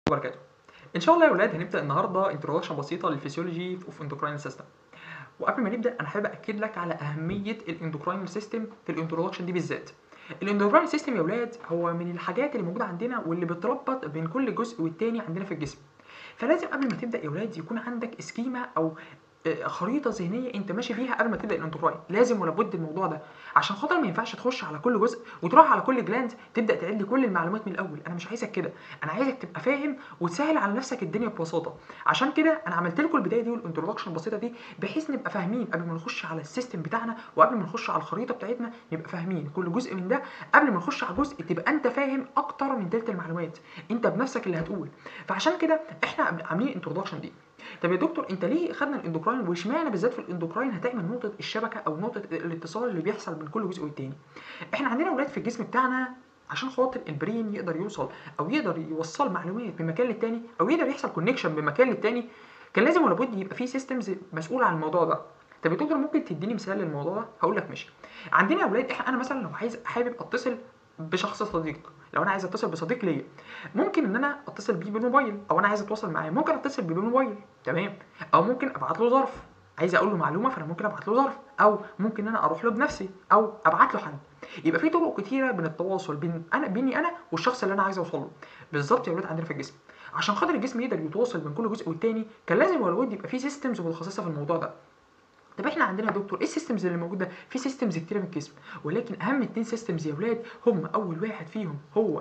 وبركاته ان شاء الله يا اولاد هنبدا النهارده انتروداكشن بسيطه للفسيولوجي اوف اندوكراين سيستم وقبل ما نبدا انا حابب اكد لك على اهميه الاندوكراين سيستم في الانتروداكشن دي بالذات الاندوكراين سيستم يا اولاد هو من الحاجات اللي موجوده عندنا واللي بتربط بين كل جزء والتاني عندنا في الجسم فلازم قبل ما تبدا يا اولاد يكون عندك سكيما او خريطه ذهنيه انت ماشي بيها قبل ما تبدا الانتركراين لازم ولا بد الموضوع ده عشان خاطر ما ينفعش تخش على كل جزء وتروح على كل جلاند تبدا تعد كل المعلومات من الاول انا مش عايزك كده انا عايزك تبقى فاهم وتسهل على نفسك الدنيا ببساطه عشان كده انا عملت لكم البدايه دي والانترودكشن البسيطه دي بحيث نبقى فاهمين قبل ما نخش على السيستم بتاعنا وقبل ما نخش على الخريطه بتاعتنا نبقى فاهمين كل جزء من ده قبل ما نخش على جزء تبقى انت فاهم اكتر من تلت المعلومات انت بنفسك اللي هتقول فعشان كده احنا عاملين انترودكشن دي طب يا دكتور انت ليه خدنا الاندوكراين واشمعنى بالذات في الاندوكراين هتعمل نقطه الشبكه او نقطه الاتصال اللي بيحصل بين كل جزء والتاني احنا عندنا اولاد في الجسم بتاعنا عشان خاطر البرين يقدر يوصل او يقدر يوصل معلومات من مكان للتاني او يقدر يحصل كونكشن من مكان للتاني كان لازم ولا بد يبقى في سيستمز مسؤوله عن الموضوع ده طب يا دكتور ممكن تديني مثال للموضوع ده هقول لك ماشي عندنا يا اولاد احنا انا مثلا لو عايز حابب اتصل بشخص صديق لو انا عايز اتصل بصديق ليا ممكن ان انا اتصل بيه بالموبايل او انا عايز اتواصل معاه ممكن اتصل بيه بالموبايل تمام او ممكن ابعت له ظرف عايز اقول له معلومه فانا ممكن ابعت له ظرف او ممكن ان انا اروح له بنفسي او ابعت له حد يبقى في طرق كتيره من التواصل بين انا بيني انا والشخص اللي انا عايز اوصل له بالظبط يا ولاد عندنا في الجسم عشان خاطر الجسم يقدر يتواصل بين كل جزء والتاني كان لازم ولا بد يبقى في سيستمز متخصصه في الموضوع ده طب احنا عندنا يا دكتور ايه السيستمز اللي موجوده في سيستمز كتيره في الجسم ولكن اهم اتنين سيستمز يا ولاد هم اول واحد فيهم هو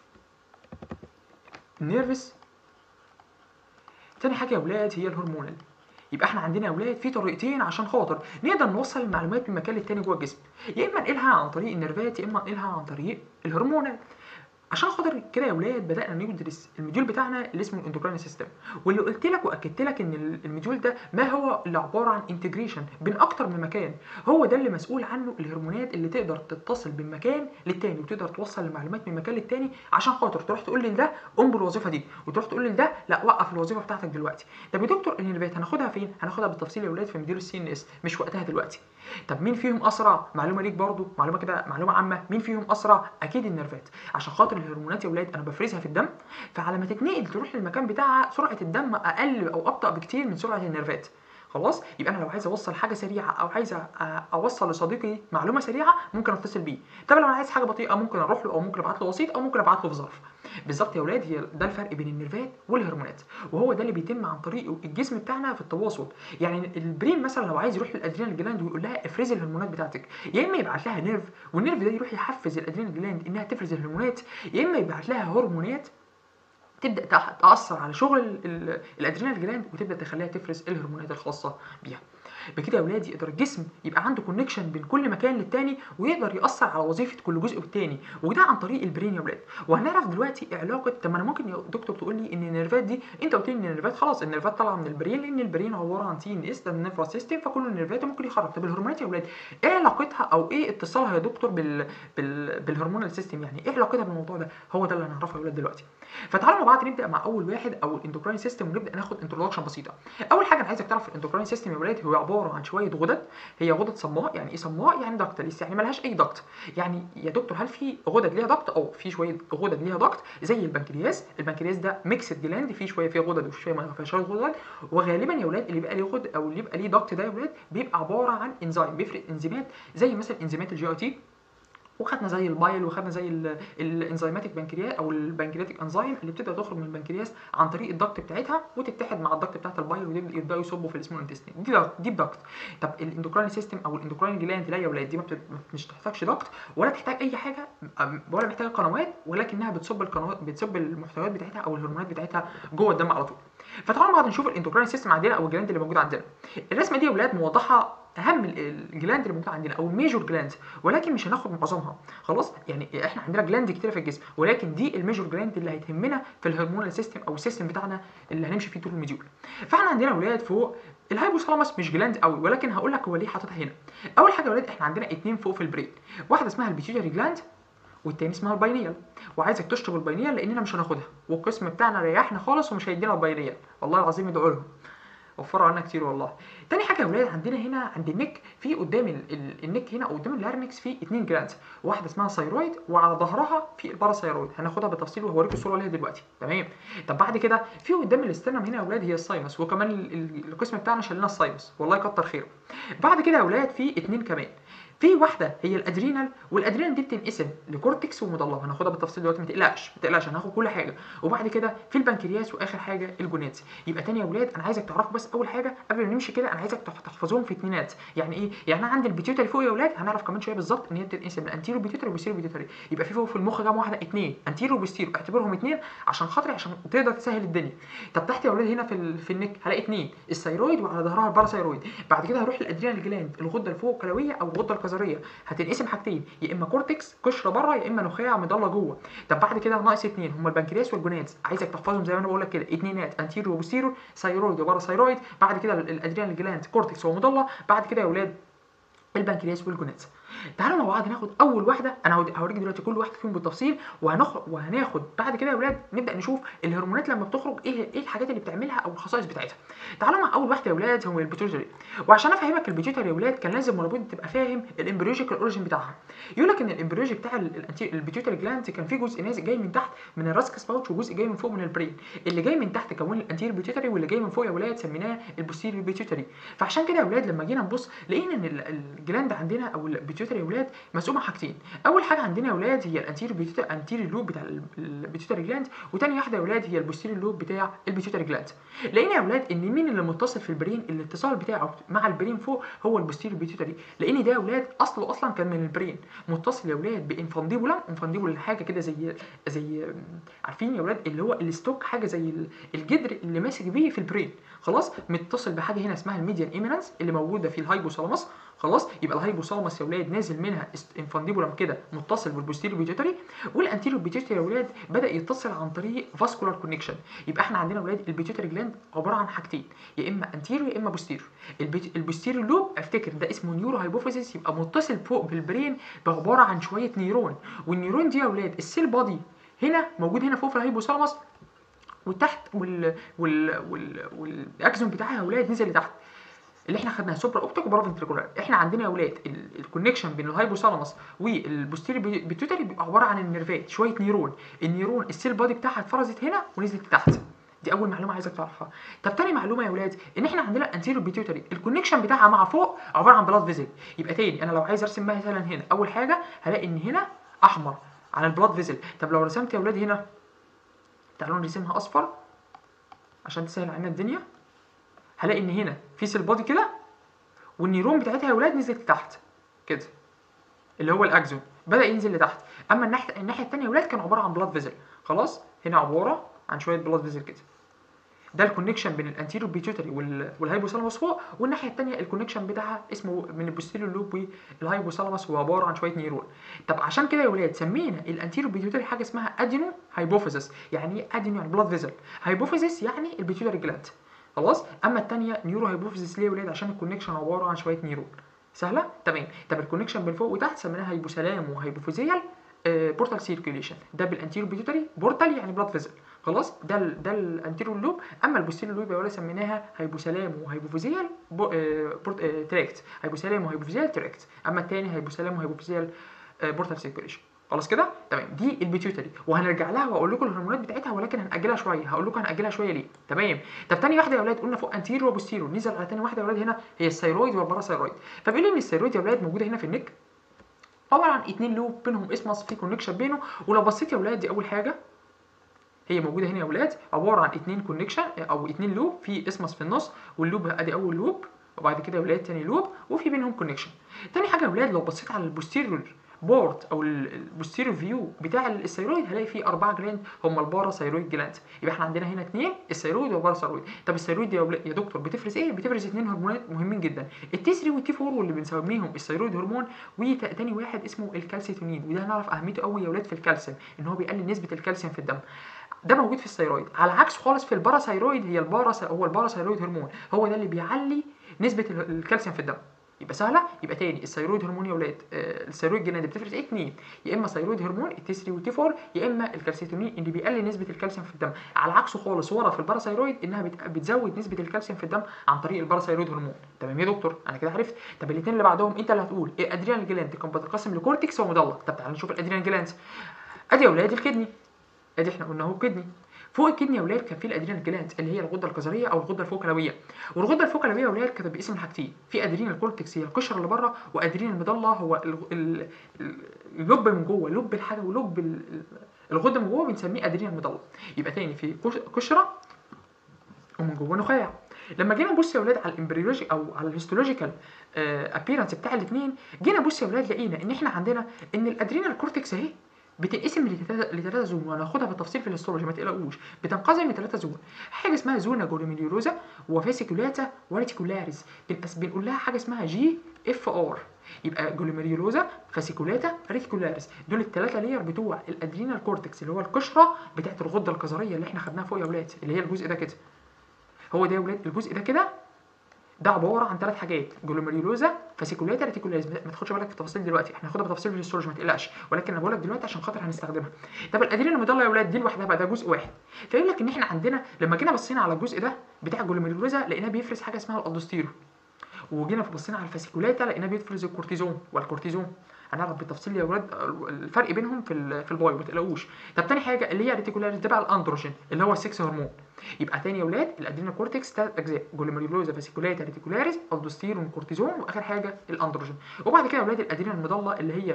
النيرفس تاني حاجه يا ولاد هي الهرمونال يبقى احنا عندنا يا ولاد في طريقتين عشان خاطر نقدر نوصل المعلومات من مكان للتاني جوه الجسم يا اما ننقلها عن طريق النيرفات يا اما ننقلها عن طريق الهرمونال عشان خاطر كده يا ولاد بدانا ندرس المديول بتاعنا اللي اسمه الاندوكراين سيستم واللي قلت لك واكدت لك ان المديول ده ما هو الا عباره عن انتجريشن بين اكتر من مكان هو ده اللي مسؤول عنه الهرمونات اللي تقدر تتصل من مكان للتاني وتقدر توصل المعلومات من مكان للتاني عشان خاطر تروح تقول لده قوم بالوظيفه دي وتروح تقول لده لا وقف الوظيفه بتاعتك دلوقتي طب يا دكتور النيرفات هناخدها فين هناخدها بالتفصيل يا ولاد في مديول السي ان اس مش وقتها دلوقتي طب مين فيهم اسرع معلومه ليك برضو معلومه كده معلومه عامه مين فيهم اسرع اكيد النيرفات عشان خاطر الهرمونات يا ولاد انا بفرزها في الدم فعلى ما تتنقل تروح للمكان بتاعها سرعه الدم اقل او ابطا بكتير من سرعه النيرفات خلاص يبقى انا لو عايز اوصل حاجه سريعه او عايز اوصل لصديقي معلومه سريعه ممكن اتصل بيه طب لو انا عايز حاجه بطيئه ممكن اروح له او ممكن ابعت له وسيط او ممكن ابعت له في ظرف بالظبط يا اولاد هي ده الفرق بين النيرفات والهرمونات وهو ده اللي بيتم عن طريقه الجسم بتاعنا في التواصل يعني البرين مثلا لو عايز يروح للادرينال جلاند ويقول لها افرزي الهرمونات بتاعتك يا اما يبعت لها نيرف والنيرف ده يروح يحفز الادرينال جلاند انها تفرز الهرمونات يا اما يبعت لها هرمونات تبدا تاثر على شغل الادرينال جلاند وتبدا تخليها تفرز الهرمونات الخاصه بيها بكده يا ولاد يقدر الجسم يبقى عنده كونكشن بين كل مكان للتاني ويقدر ياثر على وظيفه كل جزء والتاني وده عن طريق البرين يا ولاد وهنعرف دلوقتي علاقه طب انا ممكن يا دكتور تقول لي ان النيرفات دي انت قلت لي ان النيرفات خلاص النيرفات طالعه من البرين لان البرين عباره عن سي ان اس ده النيرفس سيستم فكل النيرفات ممكن يخرج طب الهرمونات يا ولاد ايه علاقتها او ايه اتصالها يا دكتور بال, بال... بالهرمونال سيستم يعني ايه علاقتها بالموضوع ده هو ده اللي هنعرفه يا ولاد دلوقتي فتعالوا مع بعض نبدا مع اول واحد او الاندوكراين سيستم ونبدا ناخد انتروداكشن بسيطه اول حاجه انا عايزك تعرف الاندوكراين سيستم يا ولاد هو عباره عن شويه غدد هي غدد صماء يعني ايه صماء يعني دكتليس يعني ملهاش اي ضغط يعني يا دكتور هل في غدد ليها ضغط او في شويه غدد ليها ضغط زي البنكرياس البنكرياس ده ميكسد جلاند فيه شويه فيه غدد وشويه ما فيهاش غدد وغالبا يا ولاد اللي بيبقى ليه غدد او اللي يبقى ليه ضغط ده يا ولاد بيبقى عباره عن انزيم بيفرق انزيمات زي مثلا انزيمات الجي اي تي وخدنا زي البايل وخدنا زي الانزيماتيك بنكرياس او البنكرياتيك انزيم اللي بتبدا تخرج من البنكرياس عن طريق الضغط بتاعتها وتتحد مع الضغط بتاعت البايل ويبداوا يصبوا في السمول انتستين دي دي بضغط طب الاندوكراين سيستم او الاندوكراين جلاند لا يا ولاد دي ما مش تحتاجش ضغط ولا تحتاج اي حاجه ولا محتاجه قنوات ولكنها بتصب القنوات بتصب المحتويات بتاعتها او الهرمونات بتاعتها جوه الدم على طول فتعالوا بعض نشوف الاندوكراين سيستم عندنا او الجلاند اللي موجود عندنا الرسمه دي يا ولاد موضحه اهم الجلاند اللي موجوده عندنا او الميجور جلاند ولكن مش هناخد معظمها خلاص يعني احنا عندنا جلاند كتيره في الجسم ولكن دي الميجور جلاند اللي هتهمنا في الهرمونال سيستم او السيستم بتاعنا اللي هنمشي فيه طول المديول فاحنا عندنا ولاد فوق الهايبوثالاموس مش جلاند قوي ولكن هقول لك هو ليه حاططها هنا اول حاجه يا ولاد احنا عندنا اتنين فوق في البرين واحده اسمها البيتيوتري جلاند والتاني اسمها الباينيال وعايزك تشطب الباينيال لاننا مش هناخدها والقسم بتاعنا ريحنا خالص ومش هيدينا الباينيال والله العظيم ادعوا لهم وفروا عنا كتير والله تاني حاجه يا ولاد عندنا هنا عند النك في قدام ال... ال... النك هنا قدام اللارنكس في اتنين جلاندز واحده اسمها ثايرويد وعلى ظهرها في الباراثايرويد هناخدها بالتفصيل وهوريكم الصوره ليها دلوقتي تمام طب بعد كده في قدام الاسترنم هنا يا ولاد هي الساينس وكمان ال... ال... القسم بتاعنا شلنا الساينس والله يكتر خيره بعد كده يا ولاد في اتنين كمان في واحده هي الادرينال والادرينال دي بتنقسم لكورتكس ومضله هناخدها بالتفصيل دلوقتي ما تقلقش ما تقلقش هناخد كل حاجه وبعد كده في البنكرياس واخر حاجه الجوناتس يبقى تاني يا اولاد انا عايزك تعرفوا بس اول حاجه قبل ما نمشي كده انا عايزك تح- تحفظوهم في اتنينات يعني ايه يعني انا عندي البيتيوتري فوق يا اولاد هنعرف كمان شويه بالظبط ان هي بتنقسم لانتيرو بيتيوتري وبوستيرو بيتيوتري يبقى في فوق في المخ كام واحده اتنين انتيرو وبوستيرو اعتبرهم اتنين عشان خاطري عشان تقدر تسهل الدنيا طب تحت يا اولاد هنا في ال... في النك هلاقي اتنين الثايرويد وعلى ظهرها الباراثايرويد بعد كده هروح للادرينال جلاند الغده الفوق الكلويه او الغده القذريه هتنقسم حاجتين يا اما كورتكس قشره بره يا اما نخاع مضله جوه طب بعد كده ناقص اتنين هما البنكرياس والجونادز عايزك تحفظهم زي ما انا بقول لك كده اتنينات انتيرو وبوستيرو ثايرويد وباراثايرويد بعد كده ال- الادرينال جلاند كورتكس ومضله بعد كده يا اولاد البنكرياس والجونادز تعالوا مع بعض ناخد اول واحده انا هوري- هوريك دلوقتي كل واحده فيهم بالتفصيل وهناخد وهناخد بعد كده يا اولاد نبدا نشوف الهرمونات لما بتخرج ايه ايه الحاجات اللي بتعملها او الخصائص بتاعتها تعالوا مع اول واحده يا اولاد هو البيتيوتري وعشان افهمك البيتيوتري يا اولاد كان لازم لابد تبقى فاهم الامبريولوجيكال اوريجين بتاعها يقول لك ان الامبريولوجي بتاع ال- الانتي- البيتيوتري جلاند كان فيه جزء نازل جاي من تحت من الراسكس باوتش وجزء جاي من فوق من البرين اللي جاي من تحت كون الانتير بيتيوتري واللي جاي من فوق يا اولاد سميناه البوستيريور بيتيوتري فعشان كده يا اولاد لما جينا نبص لقينا ان ال- الجلاند عندنا او البيتيوتري يا اولاد مسؤول عن حاجتين اول حاجه عندنا يا اولاد هي الانتيريور بيتيوتري انتيريور لوب بتاع ال- البيتيوتري جلاند وتاني واحده يا اولاد هي البوستيريور لوب بتاع البيتيوتري جلاند لقينا يا اولاد ان مين اللي متصل في البرين الاتصال بتاعه مع البرين فوق هو البوستيريور بيتيوتري لان ده يا اولاد اصله اصلا كان من البرين متصل يا اولاد بانفانديبولا انفانديبولا حاجه كده زي زي عارفين يا اولاد اللي هو الستوك حاجه زي ال- الجدر اللي ماسك بيه في البرين خلاص متصل بحاجه هنا اسمها الميديان ايمينانس اللي موجوده في الهايبوثالاموس خلاص يبقى الهايبوثالاموس يا اولاد نازل منها است- انفانديبولم كده متصل بالبوستيريور بيتيوتري والانتيريور بيتيوتري يا اولاد بدا يتصل عن طريق فاسكولار كونكشن يبقى احنا عندنا يا اولاد البيتيوتري جلاند عباره عن حاجتين يا اما انتيريور يا اما بوستيريور البيت- البوستيريور لوب افتكر ده اسمه نيورو هايبوفيزيس يبقى متصل فوق بالبرين بعباره عن شويه نيرون والنيرون دي يا اولاد السيل بادي هنا موجود هنا فوق في الهايبوثالاموس وتحت وال وال وال والاكزون بتاعها يا اولاد نزل لتحت اللي احنا خدناها سوبرا اوبتيك وبرا فنتريكولار احنا عندنا يا اولاد الكونكشن بين الهايبوثالاموس والبوستيري بيتوتري بيبقى عباره عن النيرفات شويه نيرون النيرون السيل بادي بتاعها اتفرزت هنا ونزلت لتحت دي اول معلومه عايزك تعرفها طب تاني معلومه يا اولاد ان احنا عندنا انتيريور بيتيوتري الكونكشن بتاعها مع فوق عباره عن بلاد فيزل يبقى تاني انا لو عايز ارسم مثلا هنا اول حاجه هلاقي ان هنا احمر على البلاد فيزل طب لو رسمت يا اولاد هنا تعالوا نرسمها اصفر عشان تسهل علينا الدنيا هلاقي ان هنا في سيل بادي كده والنيرون بتاعتها يا اولاد نزلت لتحت كده اللي هو الاكزون بدا ينزل لتحت اما الناحيه الناحيه الثانيه يا اولاد كان عباره عن بلاد فيزل خلاص هنا عباره عن شويه بلاد فيزل كده ده الكونكشن بين الانتيريور بيتيوتري وال- والهايبوثالاموس فوق والناحيه الثانيه الكونكشن بتاعها اسمه من البوستيريور لوب والهايبوثالاموس هو عباره عن شويه نيرون طب عشان كده يا ولاد سمينا الانتيريور بيتيوتري حاجه اسمها ادينو هايبوفيزس يعني ايه ادينو يعني بلاد فيزل هايبوفيزس يعني البيتيوتري جلاند خلاص اما الثانيه نيورو هايبوفيزس ليه يا ولاد عشان الكونكشن عباره عن شويه نيرون سهله تمام طب الكونكشن بين فوق وتحت سميناها هايبوثالام وهايبوفيزيال بورتال سيركيوليشن ده بالانتيريور بيتيوتري بورتال يعني بلاد فيزل خلاص ده ال ده الانتيريور لوب اما البوستيريور لوب يا ولاد سميناها هايبوثالام وهايبوفيزيال بو- آه، بورت- آه، تراكت هايبوثالام وهايبوفيزيال تراكت اما الثاني هايبوثالام وهايبوفيزيال آه، بورتال سيركيوليشن خلاص كده تمام دي البيتيوتري وهنرجع لها واقول لكم الهرمونات بتاعتها ولكن هنأجلها شويه هقول لكم هنأجلها شويه ليه تمام طب تاني واحده يا اولاد قلنا فوق انتيريور وبوستيريور نزل على تاني واحده يا اولاد هنا هي الثايرويد والباراثايرويد فبيقول لي ان الثايرويد يا اولاد موجوده هنا في النك عباره عن اتنين لوب بينهم اسمس في كونكشن بينه ولو بصيت يا اولاد دي اول حاجه هي موجوده هنا يا اولاد عباره عن اتنين كونكشن او اتنين لوب في اسمس في النص واللوب ادي اول لوب وبعد كده يا اولاد تاني لوب وفي بينهم كونكشن تاني حاجه يا اولاد لو بصيت على البوستيريور بورد او البوستيريور فيو بتاع الثيرويد هلاقي فيه اربعه جلاند هم البارا ثيرويد جلاند يبقى احنا عندنا هنا اثنين الثيرويد والبارا ثيرويد طب الثيرويد يا ولاد- يا دكتور بتفرز ايه بتفرز اثنين هرمونات مهمين جدا التي 3 والتي 4 واللي بنسميهم الثيرويد هرمون وتاني واحد اسمه الكالسيتونين وده هنعرف اهميته قوي يا ولاد في الكالسيوم ان هو بيقلل نسبه الكالسيوم في الدم ده موجود في الثيرويد على عكس خالص في الباراثايرويد هي البارا هو الباراثايرويد هرمون هو ده اللي بيعلي نسبه ال- الكالسيوم في الدم يبقى سهله يبقى تاني الثيرويد هرمون يا ولاد آه الثيرويد جلاند بتفرز ايه اتنين يا اما ثيرويد هرمون التي 3 والتي 4 يا اما الكالسيتونين اللي بيقلل نسبه الكالسيوم في الدم على عكسه خالص ورا في الباراثيرويد انها بت- بتزود نسبه الكالسيوم في الدم عن طريق الباراثيرويد هرمون تمام يا دكتور انا كده عرفت طب الاثنين اللي بعدهم انت اللي هتقول إيه ادرينال جلاند كان بتنقسم لكورتكس ومضلع طب تعالى نشوف الادرينال جلاند ادي يا ولاد الكدني ادي احنا قلنا اهو كدني فوق الكدني يا ولاد كان في الادرينال جلاند اللي هي الغده الكظريه او الغده الفوقلويه والغده الفوقلويه يا ولاد كانت باسم حاجتين في ادرينال كورتكس هي القشره اللي بره وادرينال مضله هو ال- ال- ال- اللب من جوه لب الحاجه ولب ال- ال- الغده من جوه بنسميه ادرينال مضله يبقى تاني في قش- قشره ومن جوه نخاع لما جينا نبص يا ولاد على الامبريولوجي او على الهيستولوجيكال ابيرنس بتاع الاثنين جينا نبص يا ولاد لقينا ان احنا عندنا ان الادرينال كورتكس اهي بتنقسم لتلاتة لتلاتة زون وهناخدها بالتفصيل في الهيستولوجي ما تقلقوش بتنقسم لتلاتة زون حاجه اسمها زونا جولوميريوزا وفاسيكولاتا وريتيكولاريز بنقس- بنقول لها حاجه اسمها جي اف ار يبقى جولوميريولوزا فاسيكولاتا ريتيكولاريز دول الثلاثه لير بتوع الادرينال كورتكس اللي هو القشره بتاعت الغده الكظريه اللي احنا خدناها فوق يا ولاد اللي هي الجزء ده كده هو ده يا ولاد الجزء ده كده ده عباره عن ثلاث حاجات جلوميريولوزا فاسيكولاتا ريتيكولاريز ما تاخدش بالك في التفاصيل دلوقتي احنا هناخدها بتفصيل في الهيستولوجي ما تقلقش ولكن انا بقول لك دلوقتي عشان خاطر هنستخدمها طب الادرينال المضله يا ولاد دي لوحدها بقى ده جزء واحد فيقول لك ان احنا عندنا لما جينا بصينا على الجزء ده بتاع الجلوميريولوزا لقيناه بيفرز حاجه اسمها الالدوستيرون وجينا بصينا على الفاسيكولاتا لقيناه بيفرز الكورتيزون والكورتيزون هنعرف بالتفصيل يا ولاد الفرق بينهم في ال- في البايو ما تقلقوش طب تاني حاجه اللي هي ريتيكولاريز ده بقى الاندروجين اللي هو السكس هرمون يبقى تاني يا ولاد الادرينال كورتكس ثلاث اجزاء جلوميريولوزا فاسيكولاتا ريتيكولاريز الدوستيرون كورتيزون واخر حاجه الاندروجين وبعد كده يا ولاد الادرينال المضله اللي هي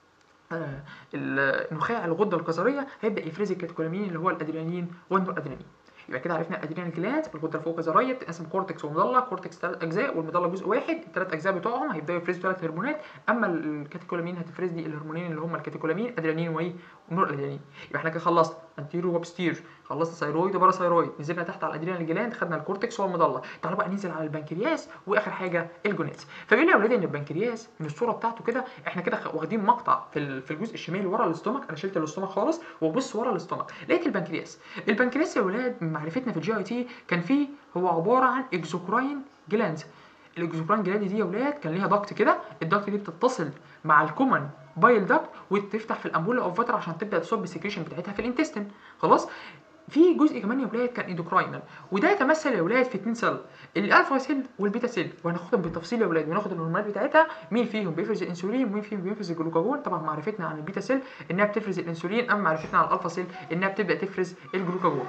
آه، النخاع الغده الكظريه هيبدا يفرز الكاتيكولامين اللي هو الادرينالين والنور ادرينالين يبقى كده عرفنا الادرينال جلاند الغده الفوق كظريه بتنقسم كورتكس ومضله كورتكس ثلاث اجزاء والمضله جزء واحد الثلاث اجزاء بتوعهم هيبداوا يفرزوا ثلاث هرمونات اما الكاتيكولامين هتفرز لي الهرمونين اللي هم الكاتيكولامين ادرينالين وايه ونور ادرينالين يبقى احنا كده خلصنا انتيرو وبستير خلصنا ثايرويد وباراثايرويد نزلنا تحت على الادرينال جلاند خدنا الكورتكس والمضله تعالوا بقى ننزل على البنكرياس واخر حاجه الجونيتس فبيقول لي يا اولاد ان البنكرياس من الصوره بتاعته كده احنا كده خ- واخدين مقطع في ال- في الجزء الشمالي ورا الاستومك انا شلت الاستومك خالص وبص ورا الاستومك لقيت البنكرياس البنكرياس يا اولاد من معرفتنا في الجي اي تي كان فيه هو عباره عن اكزوكراين جلاند الاكزوكراين جلاند دي يا اولاد كان ليها ضغط كده الضغط دي بتتصل مع الكومن بايل داكت وتفتح في الامبولا اوف فاتر عشان تبدا تصب السكريشن بتاعتها في الانتستين خلاص في جزء كمان يا ولاد كان اندوكراينال وده يتمثل يا ولاد في اتنين سيل الالفا سيل والبيتا سيل وهناخدهم بالتفصيل يا ولاد وناخد الهرمونات بتاعتها مين فيهم بيفرز الانسولين ومين فيهم بيفرز الجلوكاجون طبعا معرفتنا عن البيتا سيل انها بتفرز الانسولين اما معرفتنا عن الالفا سيل انها بتبدا تفرز الجلوكاجون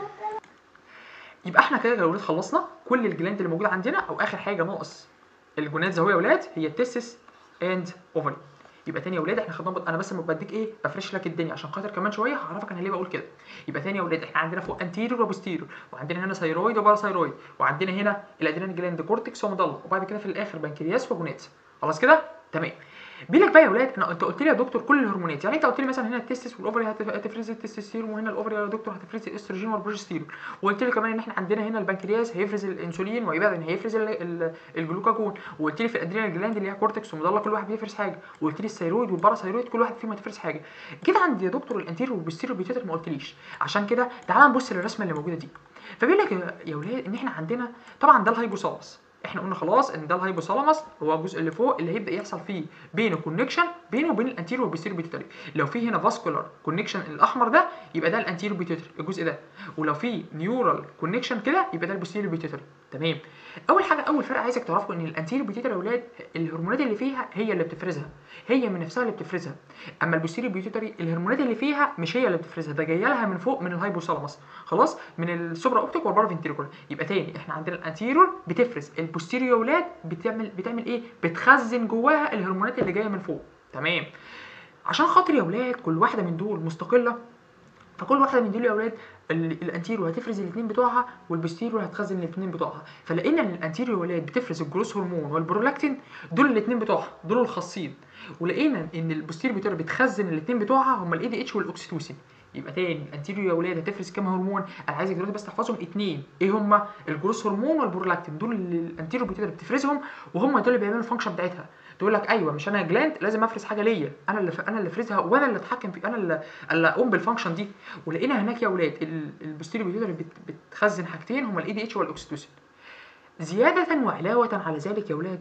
يبقى احنا كده يا ولاد خلصنا كل الجلاند اللي موجوده عندنا او اخر حاجه ناقص الجونادز اهو يا ولاد هي التستس اند اوفري يبقى تاني يا ولاد احنا خدنا انا بس لما بديك ايه بفرش لك الدنيا عشان خاطر كمان شويه هعرفك انا ليه بقول كده يبقى تاني يا ولاد احنا عندنا فوق انتيريور وبوستيريور وعندنا هنا ثايرويد وباراثايرويد وعندنا هنا الادرينال جلاند كورتكس ومضله وبعد كده في الاخر بنكرياس وجونات خلاص كده تمام بيقول لك بقى يا ولاد انا انت قلت لي يا دكتور كل الهرمونات يعني انت قلت لي مثلا هنا التستس والاوفري هتف- هتفرز التستوستيرون وهنا الاوفري يا دكتور هتفرز الاستروجين والبروجستيرون وقلت لي كمان ان احنا عندنا هنا البنكرياس هيفرز الانسولين ويبقى هيفرز ال- ال- الجلوكاجون وقلت لي في الادرينال جلاند اللي هي كورتكس ومضله كل واحد بيفرز حاجه وقلت لي الثيرويد والباراثايرويد كل واحد فيهم هتفرز حاجه كده عند يا دكتور الانتيريور والبوستيريور بيتيتر ما قلتليش عشان كده تعال نبص للرسمه اللي موجوده دي فبيقول لك يا- يا ولاد ان احنا عندنا طبعا ده الهايبوثالاموس احنا قلنا خلاص ان ده الهايبوثالاموس هو الجزء اللي فوق اللي هيبدا يحصل فيه بينه كونكشن بينه وبين الانتيريور والبوستيريور بيتيتري لو في هنا فاسكولار كونكشن الاحمر ده يبقى ده الانتيريور بيتيتري الجزء ده ولو في نيورال كونكشن كده يبقى ده البوستيريور بيتيتري تمام اول حاجه اول فرق عايزك تعرفه ان الانتيريور بيتيتري يا اولاد الهرمونات اللي فيها هي اللي بتفرزها هي من نفسها اللي بتفرزها اما البوستيريور بيتيتري الهرمونات اللي فيها مش هي اللي بتفرزها ده جايه لها من فوق من الهايبوثالاموس خلاص من السوبرا اوبتيك والبارافنتريكول يبقى تاني احنا عندنا الانتيريور بتفرز البوستيريور يا اولاد بتعمل بتعمل ايه بتخزن جواها الهرمونات اللي جايه من فوق تمام عشان خاطر يا اولاد كل واحده من دول مستقله فكل واحده من دول يا اولاد ال- الانتيريور هتفرز الاثنين بتوعها والبوستيريور هتخزن الاثنين بتوعها فلقينا ان الانتيريور يا ولاد بتفرز الجروس هرمون والبرولاكتين دول الاثنين بتوعها دول الخاصين ولقينا ان البوستيريور بتوعها بتخزن الاثنين بتوعها هما الاي دي اتش والاكسيتوسين يبقى تاني الانتيريور يا ولاد هتفرز كام هرمون انا عايزك دلوقتي بس تحفظهم اثنين ايه هما الجروس هرمون والبرولاكتين دول اللي الانتيريور بتقدر بتفرزهم وهم دول اللي بيعملوا الفانكشن بتاعتها تقول لك ايوه مش انا جلاند لازم افرز حاجه ليا انا اللي انا اللي افرزها وانا اللي اتحكم في انا اللي اللي اقوم بالفانكشن دي ولقينا هناك يا اولاد البوستيريور بيتيوتري بت- بتخزن حاجتين هما الاي دي اتش والاكسيتوسين زياده وعلاوه على ذلك يا اولاد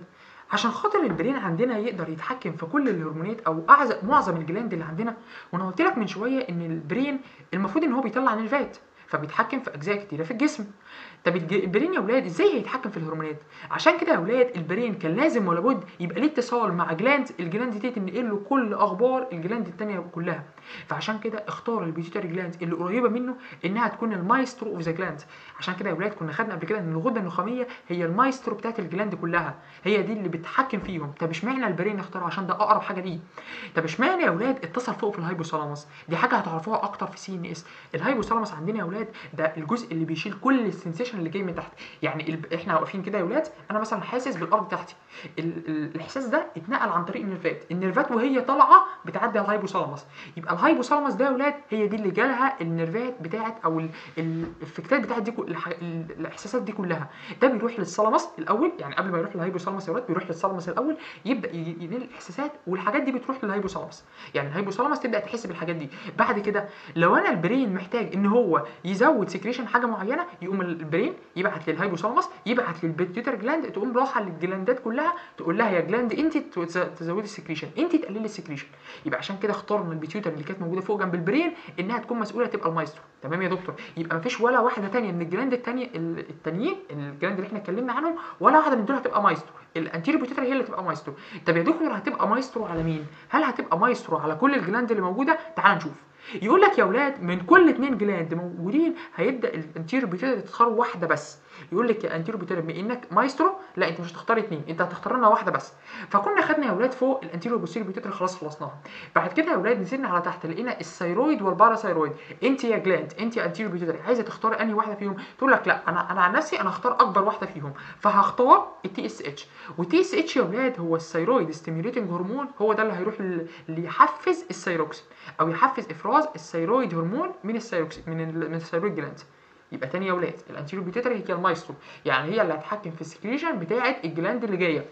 عشان خاطر البرين عندنا يقدر يتحكم في كل الهرمونات او اعظم معظم الجلاند اللي عندنا وانا قلت لك من شويه ان البرين المفروض ان هو بيطلع نيرفات فبيتحكم في اجزاء كتيره في الجسم طب الج- البرين يا اولاد ازاي هيتحكم في الهرمونات عشان كده يا اولاد البرين كان لازم ولا بد يبقى ليه اتصال مع جلاند الجلاند دي تنقل له كل اخبار الجلاند التانية كلها فعشان كده اختار البيتيوتري جلاند اللي قريبه منه انها تكون المايسترو اوف ذا جلاند عشان كده يا اولاد كنا خدنا قبل كده ان الغده النخاميه هي المايسترو بتاعت الجلاند كلها هي دي اللي بتتحكم فيهم طب اشمعنى البرين اختاره عشان ده اقرب حاجه ليه طب اشمعنى يا اولاد اتصل فوق في الهايبوثالاموس دي حاجه هتعرفوها اكتر في سي ان اس الهايبوثالاموس عندنا يا اولاد ده الجزء اللي بيشيل كل السنسيشن اللي جاي من تحت يعني ال... احنا واقفين كده يا اولاد انا مثلا حاسس بالارض تحتي ال... ال... الاحساس ده اتنقل عن طريق النيرفات النيرفات وهي طالعه بتعدي على الهايبوثالاموس يبقى الهايبوثالاموس ده يا اولاد هي دي اللي جالها النيرفات بتاعت او ال... الافكتات بتاعت دي كل... الح... ال... الاحساسات دي كلها ده بيروح للثالاموس الاول يعني قبل ما يروح للهايبوثالاموس يا اولاد بيروح للثالاموس الاول يبدا ي- ينقل الاحساسات والحاجات دي بتروح للهايبوثالاموس يعني الهايبوثالاموس تبدا تحس بالحاجات دي بعد كده لو انا البرين محتاج ان هو يزود سكريشن حاجه معينه يقوم البرين يبعت للهايبوثالاموس يبعت للبيتيوتر جلاند تقوم رايحه للجلاندات كلها تقول لها يا جلاند انت تز- تزودي السكريشن انت تقللي السكريشن يبقى عشان كده اختارنا البيتيوتر اللي كانت موجوده فوق جنب البرين انها تكون مسؤوله تبقى المايسترو تمام يا دكتور يبقى مفيش ولا واحده تانية من الجلاند التانية ال- التانيين الجلاند اللي احنا اتكلمنا عنهم ولا واحده من دول هتبقى مايسترو الانتيريو بيتيوتر هي اللي تبقى مايسترو طب يا دكتور هتبقى مايسترو على مين هل هتبقى مايسترو على كل الجلاند اللي موجوده تعال نشوف يقول لك يا اولاد من كل اتنين جلاند موجودين هيبدا الانتيريو بيتيوتر تختار واحده بس يقول لك يا انتيريو بيتيوتر بما انك مايسترو لا انت مش هتختار اتنين انت هتختار لنا واحده بس فكنا خدنا يا اولاد فوق الانتيريو بوستيريو بيتيوتر خلاص خلصناها بعد كده يا اولاد نزلنا على تحت لقينا الثيرويد والباراثيرويد انت يا جلاند انت يا انتيريو بيتيوتر عايزه تختار انهي واحده فيهم تقول لك لا انا انا عن نفسي انا هختار اكبر واحده فيهم فهختار التي اس اتش والتي اس اتش يا اولاد هو الثيرويد ستيميوليتنج هرمون هو ده اللي هيروح ل- اللي يحفز الثيروكسين او يحفز افراز الثيرويد هرمون من الثيروكسين من ال- من الثيرويد جلاند يبقى تاني يا اولاد الانتيريو بيتيوتري هي المايسترو يعني هي اللي هتحكم في السكريشن بتاعه الجلاند اللي جايه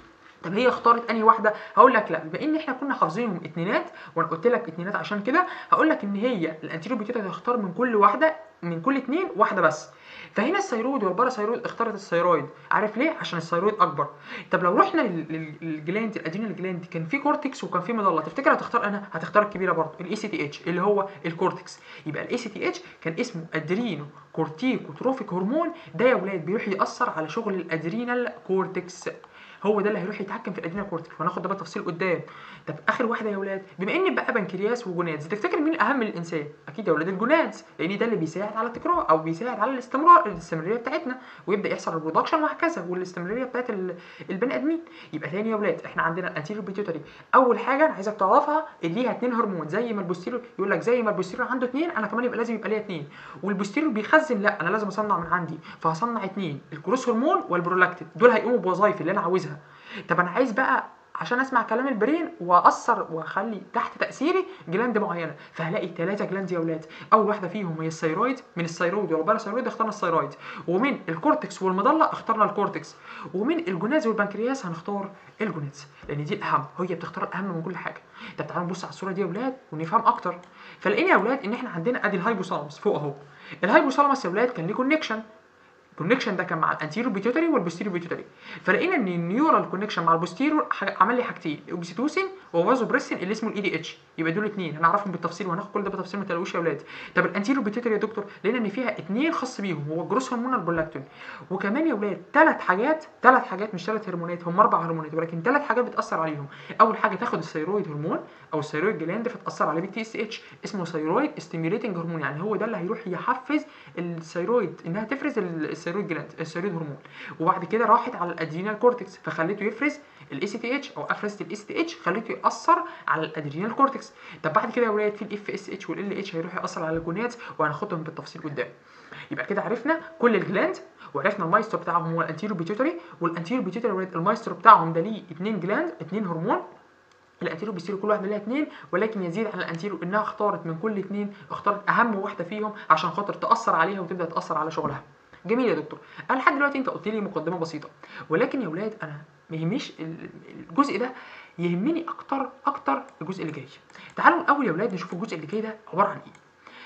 طب هي اختارت انهي واحده هقول لك لا بما ان احنا كنا حافظينهم اتنينات وانا قلت لك اتنينات عشان كده هقول لك ان هي الانتيريو بيتيوتري هتختار من كل واحده من كل اتنين واحده بس فهنا الثيرويد والباراثيرويد اختارت الثيرويد عارف ليه عشان الثيرويد اكبر طب لو رحنا لل- لل- للجلاند الادرينال جلاند كان في كورتكس وكان في مضله تفتكر هتختار انا هتختار الكبيره برضه الاي سي تي اتش اللي هو الكورتكس يبقى الاي سي تي اتش كان اسمه ادرينو كورتيكوتروفيك هرمون ده يا ولاد بيروح ياثر على شغل الادرينال كورتكس هو ده اللي هيروح يتحكم في الادرينال كورتكس وهناخد ده بالتفصيل قدام طب اخر واحده يا ولاد بما ان بقى بنكرياس وجونادز تفتكر مين الاهم للانسان اكيد يا ولاد الجونادز لان ده اللي بيساعد على التكرار او بيساعد على الاستمرار الاستمراريه بتاعتنا ويبدا يحصل البرودكشن وهكذا والاستمراريه بتاعت ال- البني ادمين يبقى تاني يا ولاد احنا عندنا الانتيريور بيتيوتري اول حاجه انا عايزك تعرفها اللي ليها اتنين هرمون زي ما البوستيريور يقول لك زي ما البوستيريور عنده اتنين انا كمان يبقى لازم يبقى ليا اتنين والبوستيريور بيخزن لا انا لازم اصنع من عندي فهصنع اتنين الكروس هرمون والبرولاكتين دول هيقوموا بوظايفي اللي انا عاوزها طب انا عايز بقى عشان اسمع كلام البرين واثر واخلي تحت تاثيري جلاند معينه فهلاقي ثلاثه جلاند يا اولاد اول واحده فيهم هي الثيرويد من الثيرويد والباراثيرويد اخترنا الثيرويد ومن الكورتكس والمضله اخترنا الكورتكس ومن الجوناز والبنكرياس هنختار الجوناز لان دي الاهم هي بتختار الاهم من كل حاجه طب تعالوا نبص على الصوره دي يا اولاد ونفهم اكتر فلقينا يا اولاد ان احنا عندنا ادي الهايبوثالاموس فوق اهو الهايبوثالاموس يا اولاد كان ليه كونكشن الكونكشن ده كان مع الانتيريور بيتيوتري والبوستيريور بيتيوتري فلقينا ان النيورال كونكشن مع البوستيريور حاجة- عمل لي حاجتين اوكسيتوسين وفازوبريسين اللي اسمه الاي دي اتش يبقى دول اثنين هنعرفهم بالتفصيل وهناخد كل ده بالتفصيل ما تقلقوش يا اولاد طب الانتيريور بيتيوتري يا دكتور لقينا ان فيها اثنين خاص بيهم هو الجروس هرمون البرولاكتين وكمان يا اولاد ثلاث حاجات ثلاث حاجات مش ثلاث هرمونات هم اربع هرمونات ولكن ثلاث حاجات بتاثر عليهم اول حاجه تاخد الثيرويد هرمون او الثيرويد جلاند فتاثر عليه بالتي اس اتش اسمه ثيرويد ستيميوليتنج هرمون يعني هو ده اللي هيروح يحفز الثيرويد انها تفرز ال- الثيرويد جلاند الثيرويد هرمون وبعد كده راحت على الادرينال كورتكس فخليته يفرز الاي سي تي اتش او افرزت الاي سي تي اتش خليته ياثر على الادرينال كورتكس طب بعد كده يا ولاد في الاف اس اتش والال اتش هيروح ياثر على الجونادز وهناخدهم بالتفصيل قدام يبقى كده عرفنا كل الجلاند وعرفنا المايسترو بتاعهم هو الانتيرو بيتيوتري والانتيرو بيتيوتري ولاد المايسترو بتاعهم ده ليه اثنين جلاند اثنين هرمون الانتيرو بيستيرو كل واحده ليها اثنين ولكن يزيد عن الانتيرو انها اختارت من كل اثنين اختارت اهم واحده فيهم عشان خاطر تاثر عليها وتبدا تاثر على شغلها جميل يا دكتور انا لحد دلوقتي انت قلت لي مقدمه بسيطه ولكن يا اولاد انا ما يهمنيش ال- الجزء ده يهمني اكتر اكتر الجزء اللي جاي تعالوا الاول يا اولاد نشوف الجزء اللي جاي ده عباره عن ايه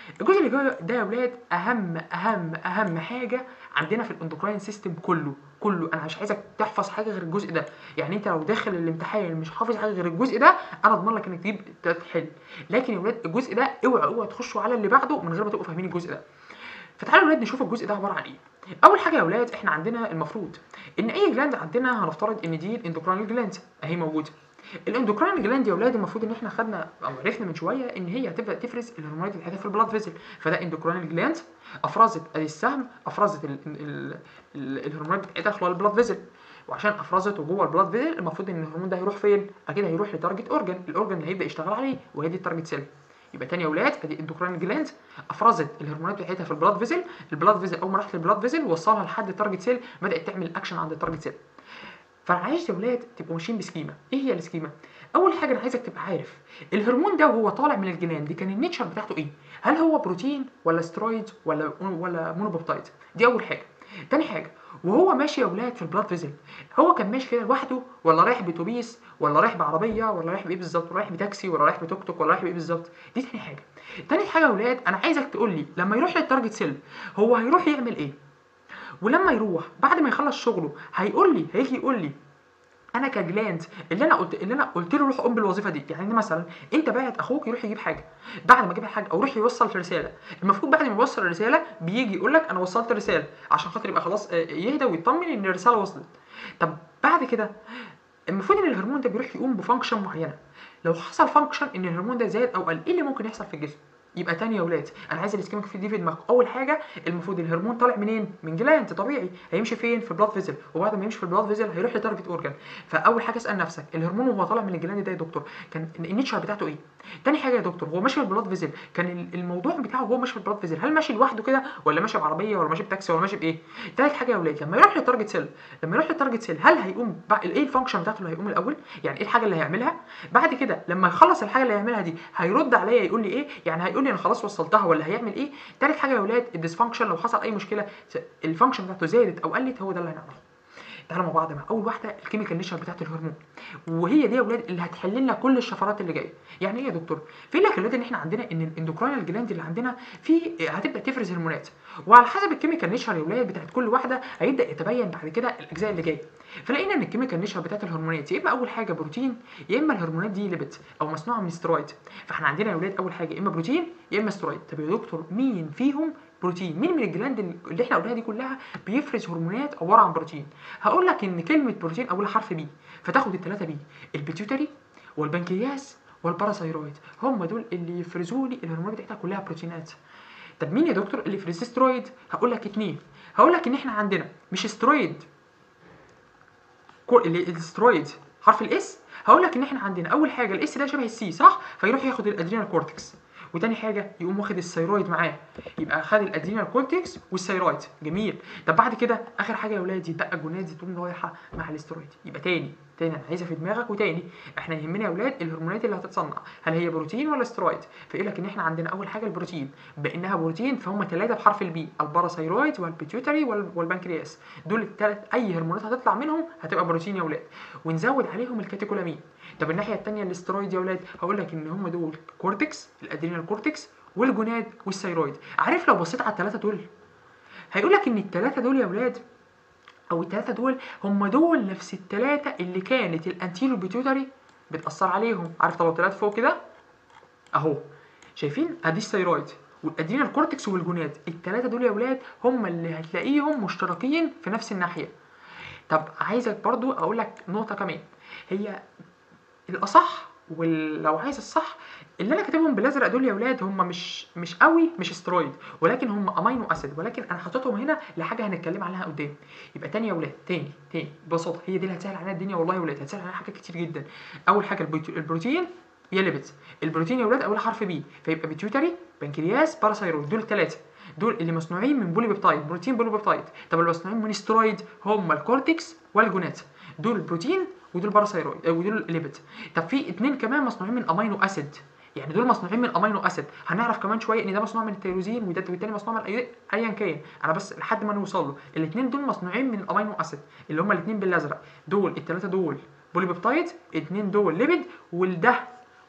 الجزء اللي جوه ده يا ولاد اهم اهم اهم حاجه عندنا في الاندوكراين سيستم كله كله انا مش عايزك تحفظ حاجه غير الجزء ده يعني انت لو داخل الامتحان مش حافظ حاجه غير الجزء ده انا اضمن لك انك تجيب تحل لكن يا ولاد الجزء ده اوعى اوعى تخشوا على اللي بعده من غير ما تبقوا فاهمين الجزء ده فتعالوا يا ولاد نشوف الجزء ده عباره عن ايه اول حاجه يا ولاد احنا عندنا المفروض ان اي جلاند عندنا هنفترض ان دي الاندوكراين جلاند اهي موجوده الاندوكراين جلاند يا ولاد المفروض ان احنا خدنا او عرفنا من شويه ان هي هتبدا تفرز الهرمونات بتاعتها في البلاد فيزل فده اندوكراين جلاند افرزت ادي السهم افرزت ال ال ال الهرمونات بتاعتها خلال البلاد فيزل وعشان افرزته جوه البلاد فيزل المفروض ان الهرمون ده هيروح فين؟ اكيد هيروح لتارجت اورجن الاورجن اللي هيبدا يشتغل عليه وهي دي التارجت سيل يبقى تاني يا ولاد ادي اندوكراين جلاند افرزت الهرمونات بتاعتها في البلاد فيزل البلاد فيزل اول ما راحت للبلاد فيزل وصلها لحد التارجت سيل بدات تعمل اكشن عند التارجت سيل فانا عايز يا ولاد تبقوا ماشيين بسكيما ايه هي السكيما اول حاجه انا عايزك تبقى عارف الهرمون ده وهو طالع من الجنان دي كان النيتشر بتاعته ايه هل هو بروتين ولا سترويد ولا ولا مونوبيبتايد دي اول حاجه تاني حاجه وهو ماشي يا ولاد في البلاد فيزل هو كان ماشي كده لوحده ولا رايح باتوبيس ولا رايح بعربيه ولا رايح بايه بالظبط ولا رايح بتاكسي ولا رايح بتوك توك ولا رايح بايه بالظبط دي تاني حاجه تاني حاجه يا ولاد انا عايزك تقول لي لما يروح للتارجت سيل هو هيروح يعمل ايه ولما يروح بعد ما يخلص شغله هيقول لي هيجي يقول لي انا كجلاند اللي انا قلت اللي انا قلت له روح قوم بالوظيفه دي يعني مثلا انت باعت اخوك يروح يجيب حاجه بعد ما يجيب حاجه او يروح يوصل رساله المفروض بعد ما يوصل الرساله بيجي يقول لك انا وصلت رساله عشان خاطر يبقى خلاص يهدى ويطمن ان الرساله وصلت طب بعد كده المفروض ان الهرمون ده بيروح يقوم بفانكشن معينه لو حصل فانكشن ان الهرمون ده زاد او قل ايه اللي ممكن يحصل في الجسم يبقى تاني يا ولاد انا عايز الاسكيميك في دي في دماغك اول حاجه المفروض الهرمون طالع منين من جلاند طبيعي هيمشي فين في البلاد فيزل وبعد ما يمشي في البلاد فيزل هيروح لتارجت اورجان فاول حاجه اسال نفسك الهرمون وهو طالع من الجلاند ده يا دكتور كان النيتشر بتاعته ايه تاني حاجه يا دكتور هو ماشي في البلاد فيزل كان الموضوع بتاعه هو ماشي في البلاد فيزل هل ماشي لوحده كده ولا ماشي بعربيه ولا ماشي بتاكسي ولا ماشي بايه تالت حاجه يا ولاد لما يروح للتارجت سيل لما يروح للتارجت سيل هل هيقوم ايه الفانكشن بتاعته اللي هيقوم الاول يعني ايه الحاجه اللي هيعملها بعد كده لما يخلص الحاجه اللي هيعملها دي هيرد عليا يقول لي ايه يعني هيقول لي انا خلاص وصلتها ولا هيعمل ايه تالت حاجه يا ولاد الديسفانكشن لو حصل اي مشكله الفانكشن بتاعته زادت او قلت هو ده اللي هنعرفه تعالوا مع بعض مع اول واحده الكيميكال نيشر بتاعت الهرمون وهي دي يا ولاد اللي هتحل لنا كل الشفرات اللي جايه يعني ايه يا دكتور في لك يا ولاد ان احنا عندنا ان الاندوكراينال جلاند اللي عندنا في هتبدا تفرز هرمونات وعلى حسب الكيميكال نيشر يا ولاد بتاعت كل واحده هيبدا يتبين بعد كده الاجزاء اللي جايه فلقينا ان الكيميكال نيشر بتاعت الهرمونات يا اما اول حاجه بروتين يا اما الهرمونات دي ليبيد او مصنوعه من سترويد فاحنا عندنا يا ولاد اول حاجه يا اما بروتين يا اما سترويد طب يا دكتور مين فيهم بروتين مين من الجلاند اللي احنا قلناها دي كلها بيفرز هرمونات عباره عن بروتين هقول لك ان كلمه بروتين اولها حرف بي فتاخد الثلاثه بي البيتيوتري والبنكرياس والباراسايرويد هم دول اللي يفرزوا لي الهرمونات بتاعتها كلها بروتينات طب مين يا دكتور اللي يفرز سترويد هقول لك اتنين هقول لك ان احنا عندنا مش سترويد اللي السترويد حرف الاس هقول لك ان احنا عندنا اول حاجه الاس ده شبه السي صح فيروح ياخد الادرينال كورتكس وتاني حاجه يقوم واخد الثيرويد معاه يبقى خد الادرينال كورتكس والثيرويد جميل طب بعد كده اخر حاجه يا ولاد يتبقى الجوناد تقوم رايحه مع الاسترويد يبقى تاني تاني انا عايزها في دماغك وتاني احنا يهمنا يا ولاد الهرمونات اللي هتتصنع هل هي بروتين ولا سترويد فيقول لك ان احنا عندنا اول حاجه البروتين بانها بروتين فهم ثلاثه بحرف البي الباراثايرويد والبيتيوتري والبنكرياس دول الثلاث اي هرمونات هتطلع منهم هتبقى بروتين يا ولاد ونزود عليهم الكاتيكولامين طب الناحيه الثانيه الاسترويد يا ولاد هقول لك ان هم دول كورتكس الادرينال كورتكس والجوناد والثيرويد عارف لو بصيت على الثلاثه دول هيقول لك ان الثلاثه دول يا ولاد او الثلاثه دول هم دول نفس الثلاثه اللي كانت الانتيرو بيتيوتري بتاثر عليهم عارف طب طلعت فوق كده اهو شايفين ادي الثيرويد والادرينال كورتكس والجوناد الثلاثه دول يا ولاد هم اللي هتلاقيهم مشتركين في نفس الناحيه طب عايزك برضو اقول لك نقطه كمان هي الاصح ولو عايز الصح اللي انا كاتبهم بالازرق دول يا ولاد هم مش مش قوي مش استرويد ولكن هم امينو اسيد ولكن انا حاططهم هنا لحاجه هنتكلم عنها قدام يبقى تاني يا ولاد تاني تاني ببساطه هي دي اللي هتسهل علينا الدنيا والله يا ولاد هتسهل علينا حاجات كتير جدا اول حاجه البروتين يا ليبيدز البروتين يا ولاد اول حرف بي فيبقى بيتيوتري بنكرياس باراسايرويد دول الثلاثه دول اللي مصنوعين من بولي بيبتايد بروتين بولي بيبتايد طب اللي مصنوعين من سترويد هم الكورتكس والجونات دول البروتين ودول باراسايرويد ودول ليبيد طب في اثنين كمان مصنوعين من امينو اسيد يعني دول مصنوعين من امينو اسيد هنعرف كمان شويه ان ده مصنوع من التيروزين وده والتاني مصنوع من ايا كان انا بس لحد ما نوصل له الاثنين دول مصنوعين من امينو اسيد اللي هم الاثنين بالازرق دول الثلاثه دول بولي بيبتايد اثنين دول ليبيد والده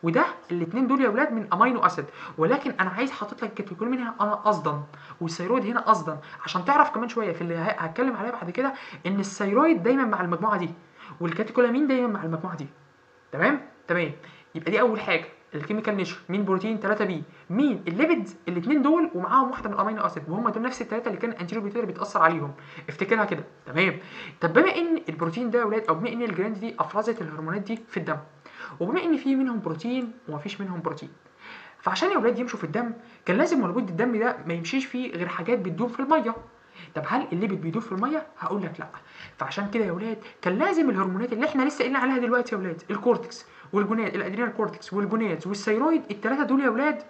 وده الاثنين دول يا اولاد من امينو اسيد ولكن انا عايز حاطط لك الكاتيكولامين هنا انا قصدا والثيرويد هنا قصدا عشان تعرف كمان شويه في اللي ه- هتكلم عليها بعد كده ان الثيرويد دايما مع المجموعه دي والكاتيكولامين دايما مع المجموعه دي تمام تمام يبقى دي اول حاجه الكيميكال نيتشر مين بروتين 3 بي مين الليبيدز الاثنين دول ومعاهم واحده من الامينو اسيد وهم دول نفس الثلاثه اللي كان الانتيريو بيوتيري بيتاثر عليهم افتكرها كده تمام طب بما ان البروتين ده يا اولاد او بما ان الجلاند دي افرزت الهرمونات دي في الدم وبما ان في منهم بروتين ومفيش منهم بروتين فعشان يا اولاد يمشوا في الدم كان لازم ولا بد الدم ده ما يمشيش فيه غير حاجات بتدوب في الميه طب هل الليبيد بيدوب في الميه هقول لك لا فعشان كده يا اولاد كان لازم الهرمونات اللي احنا لسه قلنا عليها دلوقتي يا اولاد الكورتكس والجوناد الادرينال كورتكس والجونادز والثيرويد الثلاثه دول يا اولاد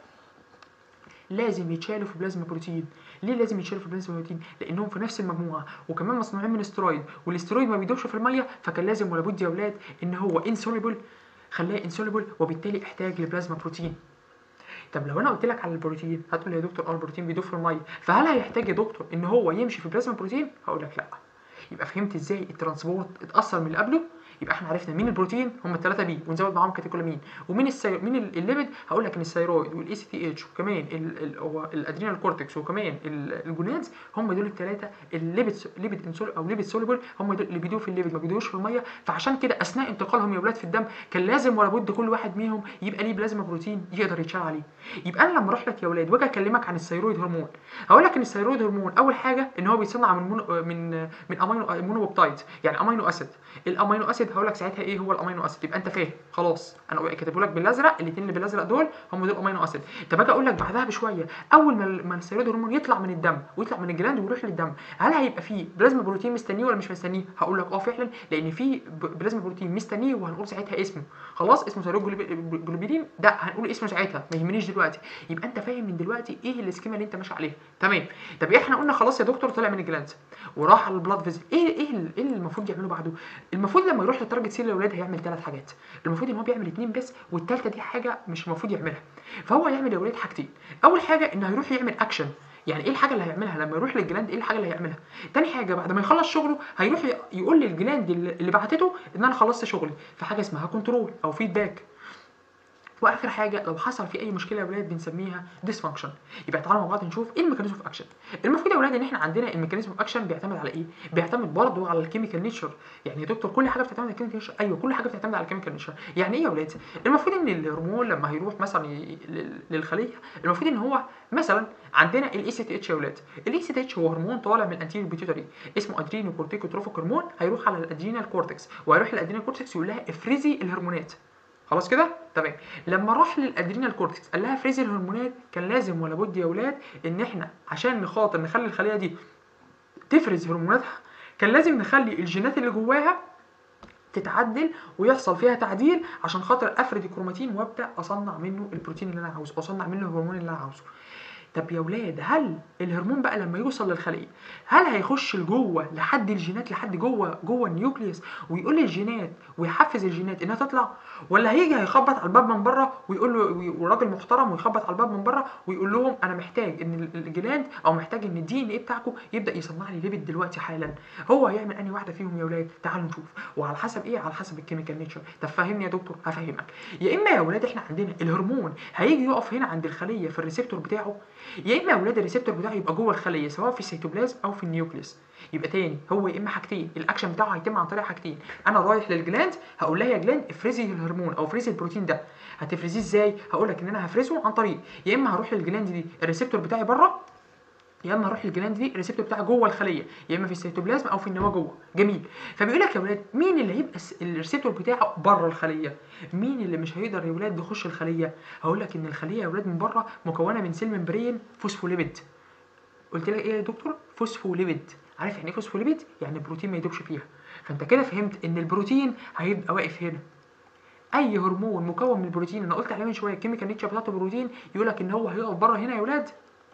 لازم يتشالوا في بلازما بروتين ليه لازم يتشالوا في بلازما بروتين لانهم في نفس المجموعه وكمان مصنوعين من استرويد والاسترويد ما بيدوبش في الميه فكان لازم ولا بد يا اولاد ان هو انسوليبل خلاه انسوليبل وبالتالي احتاج لبلازما بروتين طب لو انا قلت لك على البروتين هتقول لي يا دكتور اه البروتين بيدوب في الميه فهل هيحتاج يا دكتور ان هو يمشي في بلازما بروتين هقول لك لا يبقى فهمت ازاي الترانسبورت اتاثر من اللي قبله يبقى احنا عرفنا مين البروتين هم الثلاثه بي ونزود معاهم كاتيكولامين ومين السي... مين ال- الليبيد هقول لك ان الثيرويد والاي سي تي اتش وكمان ال... ال... هو الادرينال كورتكس وكمان ال- الجونادز هم دول الثلاثه الليبيد ليبيد انسول او ليبيد سوليبل هم دول اللي بيدوا في الليبيد ما بيدوش في الميه فعشان كده اثناء انتقالهم يا اولاد في الدم كان لازم ولا بد كل واحد منهم يبقى ليه بلازما بروتين يقدر يتشال عليه يبقى انا لما اروح لك يا اولاد واجي اكلمك عن الثيرويد هرمون هقول لك ان الثيرويد هرمون اول حاجه ان هو بيتصنع من مونو من من امينو مونوبيبتايد يعني امينو اسيد الامينو اسيد هقول لك ساعتها ايه هو الامينو اسيد يبقى انت فاهم خلاص انا كاتبه لك بالازرق الاثنين اللي بالازرق دول هم دول امينو اسيد طب اجي اقول لك بعدها بشويه اول ما ال- ما الثيرويد هرمون يطلع من الدم ويطلع من الجلاند ويروح للدم هل هيبقى فيه بلازما بروتين مستنيه ولا مش مستنيه هقول لك اه فعلا لان في ب- بلازما بروتين مستنيه وهنقول ساعتها اسمه خلاص اسمه ثيرويد جلوبي- جلوبيرين ده هنقول اسمه ساعتها ما يهمنيش دلوقتي يبقى انت فاهم من دلوقتي ايه السكيما اللي انت ماشي عليها تمام طب احنا قلنا خلاص يا دكتور طلع من الجلاند وراح على البلاد فيزل ايه ايه ال- ايه اللي المفروض يعمله بعده المفروض لما يروح للتارجت سيل الاولاد هيعمل ثلاث حاجات المفروض ان هو بيعمل اتنين بس والثالثه دي حاجه مش المفروض يعملها فهو هيعمل يا اولاد حاجتين اول حاجه انه هيروح يعمل اكشن يعني ايه الحاجه اللي هيعملها لما يروح للجلاند ايه الحاجه اللي هيعملها تاني حاجه بعد ما يخلص شغله هيروح ي- يقول للجلاند اللي اللي بعتته ان انا خلصت شغلي في حاجه اسمها كنترول او فيدباك واخر حاجه لو حصل في اي مشكله يا اولاد بنسميها ديسفانكشن يبقى تعالوا مع بعض نشوف ايه الميكانيزم اوف اكشن المفروض يا اولاد ان احنا عندنا الميكانيزم اوف اكشن بيعتمد على ايه بيعتمد برضه على الكيميكال نيتشر يعني يا دكتور كل حاجه بتعتمد على الكيميكال نيتشر ايوه كل حاجه بتعتمد على الكيميكال نيتشر يعني ايه يا اولاد المفروض ان الهرمون لما هيروح مثلا ي- لل- للخليه المفروض ان هو مثلا عندنا الاي سي تي اتش يا اولاد الاي سي تي اتش هو هرمون طالع من الانتيريور بيتيوتري اسمه ادرينو كورتيكوتروفيك هرمون هيروح على الادرينال كورتكس وهيروح للادرينال كورتكس يقول لها افرزي الهرمونات خلاص كده تمام لما راح للادرينال كورتكس قال لها فريزي الهرمونات كان لازم ولا بد يا اولاد ان احنا عشان نخاطر نخلي الخليه دي تفرز هرموناتها كان لازم نخلي الجينات اللي جواها تتعدل ويحصل فيها تعديل عشان خاطر افرد الكروماتين وابدا اصنع منه البروتين اللي انا عاوزه اصنع منه الهرمون اللي انا عاوزه طب يا ولاد هل الهرمون بقى لما يوصل للخليه هل هيخش لجوه لحد الجينات لحد جوه جوه النيوكليوس ويقول للجينات ويحفز الجينات انها تطلع ولا هيجي هيخبط على الباب من بره ويقول له وي- وراجل محترم ويخبط على الباب من بره ويقول لهم انا محتاج ان ال- الجلاند او محتاج ان الدي ان ايه بتاعكم يبدا يصنع لي ليبيد دلوقتي حالا هو هيعمل انهي واحده فيهم يا ولاد تعالوا نشوف وعلى حسب ايه على حسب الكيميكال نيتشر طب فهمني يا دكتور هفهمك يا اما يا ولاد احنا عندنا الهرمون هيجي يقف هنا عند الخليه في الريسبتور بتاعه يا اما يا ولاد الريسبتور بتاعه يبقى جوه الخليه سواء في السيتوبلازم او في النيوكليوس يبقى تاني هو يا اما حاجتين الاكشن بتاعه هيتم عن طريق حاجتين انا رايح للجلاند هقول لها يا جلاند افرزي الهرمون او افرزي البروتين ده هتفرزيه ازاي هقول لك ان انا هفرزه عن طريق يا اما هروح للجلاند دي الريسبتور بتاعي بره يا اما اروح للجلاند دي الريسبتور بتاعي جوه الخليه يا اما في السيتوبلازم او في النواه جوه جميل فبيقول لك يا ولاد مين اللي هيبقى الس- الريسبتور بتاعه بره الخليه مين اللي مش هيقدر يا ولاد يخش الخليه هقول لك ان الخليه يا ولاد من بره مكونه من سيل ممبرين فوسفوليبيد قلت لك ايه يا دكتور فوسفوليبيد عارف يعني ايه فوسفوليبيد يعني بروتين ما يدوبش فيها فانت كده فهمت ان البروتين هيبقى واقف هنا اي هرمون مكون من البروتين انا قلت عليه من شويه الكيميكال نيتشر بتاعت البروتين يقول لك ان هو هيقف بره هنا يا ولاد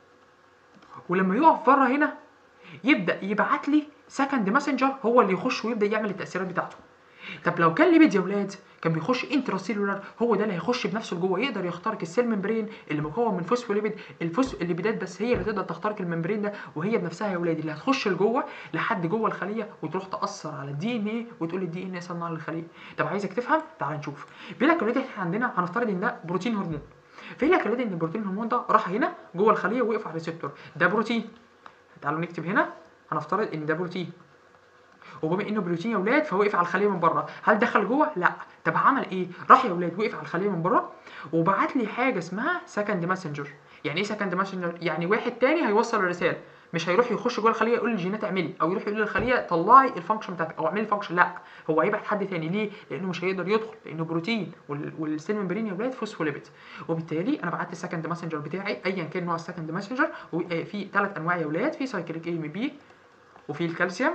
ولما يقف بره هنا يبدا يبعت لي سكند ماسنجر هو اللي يخش ويبدا يعمل التاثيرات بتاعته طب لو كان ليبيد يا ولاد كان بيخش انتراسيلولار هو ده اللي هيخش بنفسه لجوه يقدر يخترق السيل ممبرين اللي مكون من فوسفوليبيد الفوس الليبيدات بس هي اللي تقدر تخترق الممبرين ده وهي بنفسها يا ولاد اللي هتخش لجوه لحد جوه الخليه وتروح تاثر على الدي ان ايه وتقول الدي ان ايه صنع للخليه طب عايزك تفهم تعال نشوف بيقول لك يا ولاد احنا عندنا هنفترض ان ده بروتين هرمون فيقول لك يا ولاد ان البروتين هرمون ده راح هنا جوه الخليه ووقف على الريسبتور ده بروتين تعالوا نكتب هنا هنفترض ان ده بروتين وبما انه بروتين يا ولاد فوقف على الخليه من بره هل دخل جوه لا طب عمل ايه راح يا ولاد وقف على الخليه من بره وبعت لي حاجه اسمها سكند ماسنجر يعني ايه سكند ماسنجر يعني واحد تاني هيوصل الرساله مش هيروح يخش جوه الخليه يقول للجينات اعملي او يروح يقول للخليه طلعي الفانكشن بتاعتك او اعملي الفانكشن لا هو هيبعت حد تاني ليه لانه مش هيقدر يدخل لانه بروتين وال- والسيل ممبرين يا ولاد فوسفوليبيد وبالتالي انا بعت السكند ماسنجر بتاعي ايا كان نوع السكند ماسنجر وفي ثلاث انواع يا ولاد في سايكليك اي ام بي وفي الكالسيوم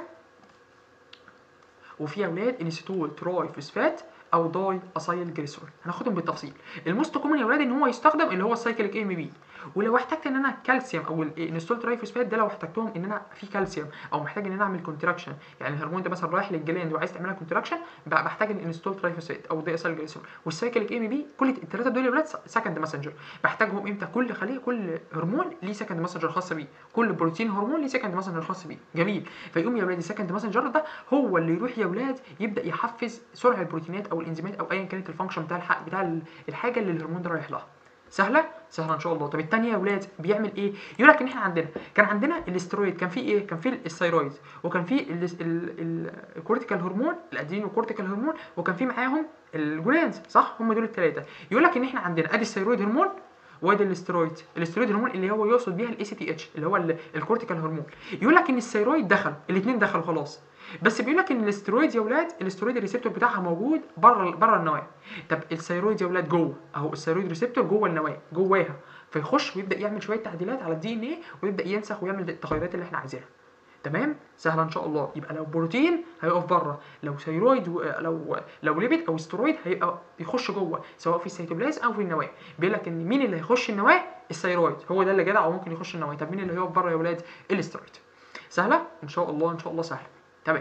وفي يا ولاد انستول تراي فوسفات او داي اسايل جليسرول هناخدهم بالتفصيل الموست كومن يا ولاد ان هو يستخدم اللي هو السايكليك ام بي ولو احتجت ان انا كالسيوم او الانستول تراي فوسفات ده لو احتجتهم ان انا في كالسيوم او محتاج ان انا اعمل كونتراكشن يعني الهرمون ده مثلا رايح للجلاند وعايز تعملها كونتراكشن بحتاج الانستول تراي فوسفات او داي اسايل جليسرول والسايكليك ام بي كل الثلاثه دول يا ولاد سكند ماسنجر بحتاجهم امتى كل خليه كل هرمون ليه سكند ماسنجر خاص بيه كل بروتين هرمون ليه سكند ماسنجر خاص بيه جميل فيقوم يا ولاد السكند ماسنجر ده هو اللي يروح يا ولاد يبدا يحفز سرعه البروتينات او الانزيمات او ايا كانت الفانكشن بتاع الحق بتاع ال- الحاجه اللي الهرمون ده رايح لها سهله سهله ان شاء الله طب الثانيه يا ولاد بيعمل ايه يقول لك ان احنا عندنا كان عندنا الاسترويد كان في ايه كان في الثيرويد وكان في الكورتيكال هرمون الادرينو كورتيكال هرمون وكان في معاهم الجولانز صح هم دول الثلاثه يقول لك ان احنا عندنا ادي الثيرويد هرمون وادي الاسترويد الاسترويد هرمون اللي هو يقصد بيها الاي سي تي اتش اللي هو ال- الكورتيكال هرمون يقول لك ان الثيرويد دخل الاثنين دخلوا خلاص بس بيقول لك ان الاسترويد يا ولاد الاسترويد الريسبتور بتاعها موجود بره بره النواه طب الثيرويد يا ولاد جوه اهو الثيرويد ريسبتور جوه النواه جواها فيخش ويبدا يعمل شويه تعديلات على الدي ان ايه ويبدا ينسخ ويعمل التغيرات اللي احنا عايزينها تمام سهله ان شاء الله يبقى لو بروتين هيقف بره لو ثيرويد و... لو لو ليبيد او استرويد هيبقى يخش جوه سواء في السيتوبلازم او في النواه بيقول لك ان مين اللي هيخش النواه الثيرويد هو ده اللي جدع وممكن يخش النواه طب مين اللي هيقف بره يا ولاد الاسترويد سهله ان شاء الله ان شاء الله سهله تمام